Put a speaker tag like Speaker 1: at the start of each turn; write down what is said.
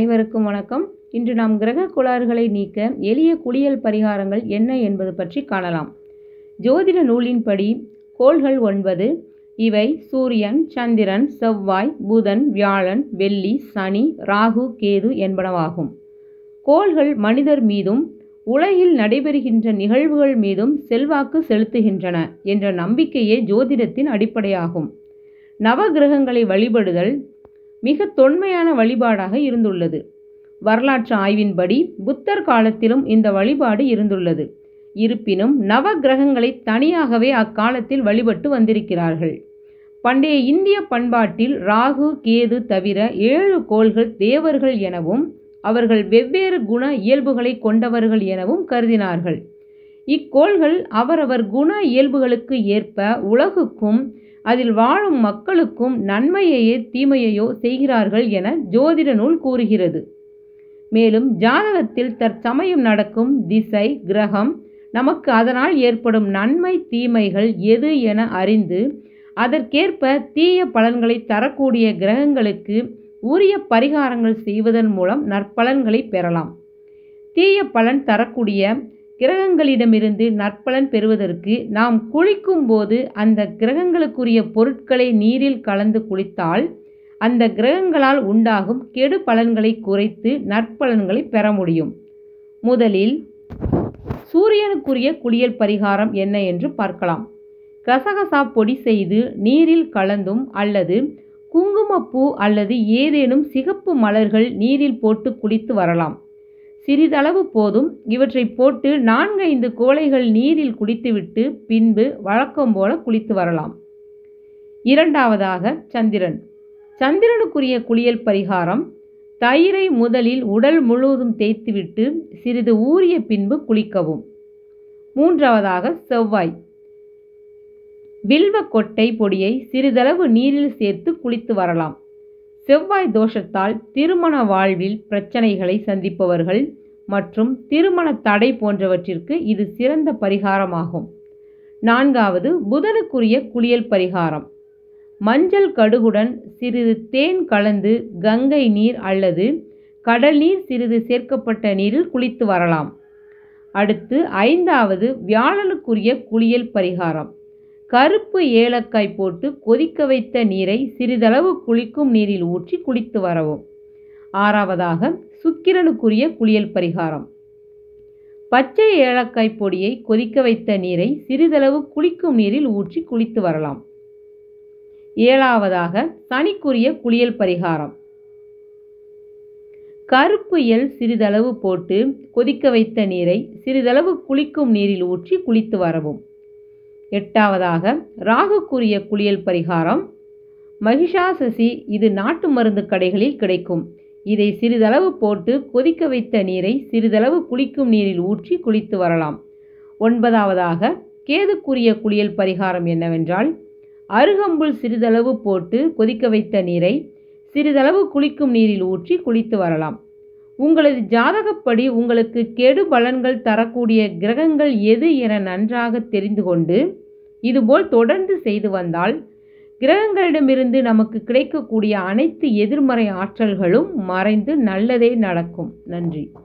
Speaker 1: அனைவருக்கும் வணக்கம் இன்று நாம் கிரக கோளாறுகளை நீக்க எளிய குளியல் பரிகாரங்கள் என்ன என்பது பற்றி காணலாம் ஜோதிட நூலின்படி கோள்கள் ஒன்பது இவை சூரியன் சந்திரன் செவ்வாய் புதன் வியாழன் வெள்ளி சனி ராகு கேது என்பனவாகும் கோள்கள் மனிதர் மீதும் உலகில் நடைபெறுகின்ற நிகழ்வுகள் மீதும் செல்வாக்கு செலுத்துகின்றன என்ற நம்பிக்கையே ஜோதிடத்தின் அடிப்படையாகும் நவகிரகங்களை வழிபடுதல் மிக தொன்மையான வழிபாடாக இருந்துள்ளது வரலாற்று ஆய்வின்படி புத்தர் காலத்திலும் இந்த வழிபாடு இருந்துள்ளது இருப்பினும் நவ கிரகங்களை தனியாகவே அக்காலத்தில் வழிபட்டு வந்திருக்கிறார்கள் பண்டைய இந்திய பண்பாட்டில் ராகு கேது தவிர ஏழு கோள்கள் தேவர்கள் எனவும் அவர்கள் வெவ்வேறு குண இயல்புகளை கொண்டவர்கள் எனவும் கருதினார்கள் இக்கோள்கள் அவரவர் குண இயல்புகளுக்கு ஏற்ப உலகுக்கும் அதில் வாழும் மக்களுக்கும் நன்மையையே தீமையையோ செய்கிறார்கள் என ஜோதிட நூல் கூறுகிறது மேலும் ஜாதகத்தில் தற்சமயம் நடக்கும் திசை கிரகம் நமக்கு அதனால் ஏற்படும் நன்மை தீமைகள் எது என அறிந்து அதற்கேற்ப தீய பலன்களை தரக்கூடிய கிரகங்களுக்கு உரிய பரிகாரங்கள் செய்வதன் மூலம் நற்பலன்களை பெறலாம் தீய பலன் தரக்கூடிய கிரகங்களிடமிருந்து நற்பலன் பெறுவதற்கு நாம் குளிக்கும் போது அந்த கிரகங்களுக்குரிய பொருட்களை நீரில் கலந்து குளித்தால் அந்த கிரகங்களால் உண்டாகும் கெடு பலன்களை குறைத்து நற்பலன்களை பெற முடியும் முதலில் சூரியனுக்குரிய குளியல் பரிகாரம் என்ன என்று பார்க்கலாம் கசகசா பொடி செய்து நீரில் கலந்தும் அல்லது குங்குமப்பூ அல்லது ஏதேனும் சிகப்பு மலர்கள் நீரில் போட்டு குளித்து வரலாம் சிறிதளவு போதும் இவற்றை போட்டு நான்கைந்து கோளைகள் நீரில் குடித்துவிட்டு பின்பு வழக்கம் போல குளித்து வரலாம் இரண்டாவதாக சந்திரன் சந்திரனுக்குரிய குளியல் பரிகாரம் தயிரை முதலில் உடல் முழுவதும் தேய்த்துவிட்டு சிறிது ஊறிய பின்பு குளிக்கவும் மூன்றாவதாக செவ்வாய் வில்வ கொட்டை பொடியை சிறிதளவு நீரில் சேர்த்து குளித்து வரலாம் செவ்வாய் தோஷத்தால் திருமண வாழ்வில் பிரச்சனைகளை சந்திப்பவர்கள் மற்றும் திருமண தடை போன்றவற்றிற்கு இது சிறந்த பரிகாரமாகும் நான்காவது புதனுக்குரிய குளியல் பரிகாரம் மஞ்சள் கடுகுடன் சிறிது தேன் கலந்து கங்கை நீர் அல்லது கடல் நீர் சிறிது சேர்க்கப்பட்ட நீரில் குளித்து வரலாம் அடுத்து ஐந்தாவது வியாழனுக்குரிய குளியல் பரிகாரம் கருப்பு ஏலக்காய் போட்டு கொதிக்க வைத்த நீரை சிறிதளவு குளிக்கும் நீரில் ஊற்றி குளித்து வரவும் ஆறாவதாக சுக்கிரனுக்குரிய குளியல் பரிகாரம் பச்சை ஏலக்காய் பொடியை கொதிக்க வைத்த நீரை சிறிதளவு குளிக்கும் நீரில் ஊற்றி குளித்து வரலாம் ஏழாவதாக சனிக்குரிய குளியல் பரிகாரம் கருப்பு எல் சிறிதளவு போட்டு கொதிக்க வைத்த நீரை சிறிதளவு குளிக்கும் நீரில் ஊற்றி குளித்து வரவும் எட்டாவதாக ராகுக்குரிய குளியல் பரிகாரம் மகிஷாசசி இது நாட்டு மருந்து கடைகளில் கிடைக்கும் இதை சிறிதளவு போட்டு கொதிக்க வைத்த நீரை சிறிதளவு குளிக்கும் நீரில் ஊற்றி குளித்து வரலாம் ஒன்பதாவதாக கேதுக்குரிய குளியல் பரிகாரம் என்னவென்றால் அருகம்புல் சிறிதளவு போட்டு கொதிக்க வைத்த நீரை சிறிதளவு குளிக்கும் நீரில் ஊற்றி குளித்து வரலாம் உங்களது ஜாதகப்படி உங்களுக்கு கெடு பலன்கள் தரக்கூடிய கிரகங்கள் எது என நன்றாக தெரிந்து கொண்டு இதுபோல் தொடர்ந்து செய்து வந்தால் கிரகங்களிடமிருந்து நமக்கு கிடைக்கக்கூடிய அனைத்து எதிர்மறை ஆற்றல்களும் மறைந்து நல்லதே நடக்கும் நன்றி